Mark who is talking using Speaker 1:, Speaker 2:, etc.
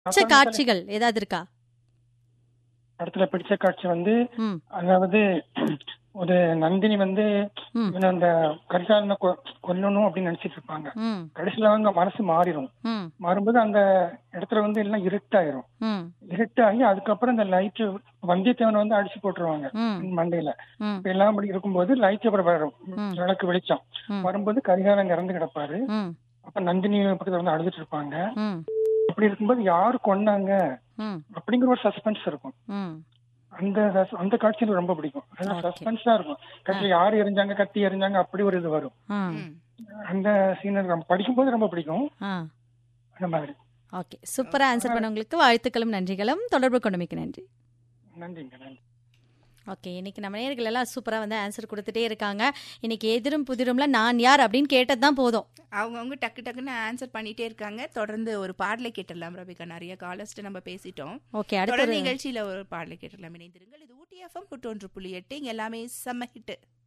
Speaker 1: பிடிச்ச காட்சிகள் ஏதாவது இருக்கா
Speaker 2: படத்துல பிடிச்ச காட்சி வந்து
Speaker 1: ம்
Speaker 2: அதாவது ஒரு நந்தினி வந்து
Speaker 1: ம்
Speaker 2: இவனை அந்த கரிகாலனை கொ- கொல்லணும் அப்படின்னு நினைச்சிட்டு இருப்பாங்க
Speaker 1: ம்
Speaker 2: கடைசியில அவங்க மனசு மாறிடும்
Speaker 1: ம்
Speaker 2: மாறும்போது அந்த இடத்துல வந்து எல்லாம் இருட்டாயிரும்
Speaker 1: ம்
Speaker 2: இருட்டாகி அதுக்கப்புறம் இந்த லைட் வந்தியத்தேவனை வந்து அடிச்சு போட்டுருவாங்க
Speaker 1: ம்
Speaker 2: மண்டையில
Speaker 1: ம்
Speaker 2: இப்ப எல்லாம் அப்படி இருக்கும்போது லைட் அப்புறம் வரும்
Speaker 1: ம்.
Speaker 2: விளக்கு வெளிச்சம்
Speaker 1: ம்.
Speaker 2: வரும்போது கரிகாலன் இறந்து கிடப்பாரு
Speaker 1: ம்
Speaker 2: அப்ப நந்தினி பக்கத்துல வந்து அழுதுட்டு இருப்பாங்க
Speaker 1: ம்
Speaker 2: அப்படி இருக்கும்போது யாரு கொன்னாங்க
Speaker 1: ம்
Speaker 2: அப்படிங்கிற ஒரு சஸ்பென்ஸ் இருக்கும்
Speaker 1: ம்
Speaker 2: அந்த sus- அந்த காட்சி எனக்கு ரொம்ப பிடிக்கும்
Speaker 1: Okay.
Speaker 2: சஸ்பென்ஸா இருக்கும் கடைசியில் யாரு எரிஞ்சாங்க கத்தி எரிஞ்சாங்க அப்படி ஒரு இது வரும்
Speaker 1: ம்
Speaker 3: ம்.
Speaker 2: அந்த சீன் எனக்கு ரொம்ப- படிக்கும்போது ரொம்ப பிடிக்கும்
Speaker 1: ஆ
Speaker 2: அந்த மாதிரி
Speaker 1: ஓகே சூப்பரா ஆன்சர் பண்ணவங்களுக்கு வாழ்த்துக்களும் நன்றிகளும் தொடர்பு கொண்டமைக்கு நன்றி
Speaker 2: நன்றிங்க நன்றி
Speaker 1: ஓகே இன்னைக்கு நம்ம நேர்கள் எல்லாம் சூப்பரா வந்து ஆன்சர் கொடுத்துட்டே இருக்காங்க இன்னைக்கு எதிரும் புதிரும்ல நான் யார் அப்படின்னு கேட்டது தான் போதும்
Speaker 3: அவங்கவங்க டக்கு டக்குன்னு ஆன்சர் பண்ணிட்டே இருக்காங்க தொடர்ந்து ஒரு பாடலை கேட்டுடலாம் ரபிகா நிறைய காலர்ஸ்ட் நம்ம பேசிட்டோம்
Speaker 1: ஓகே அடுத்த
Speaker 3: தொடர்
Speaker 1: ஒரு
Speaker 3: நிகழ்ச்சியில ஒரு பாடலை கேட்டுடலாம் இணைந்திருங்கள் இது ஊட்டி எஃப்எம் நூற்றொன்று புள்ளி எட்டு இங்க எல்லாமே செம்ம ஹிட்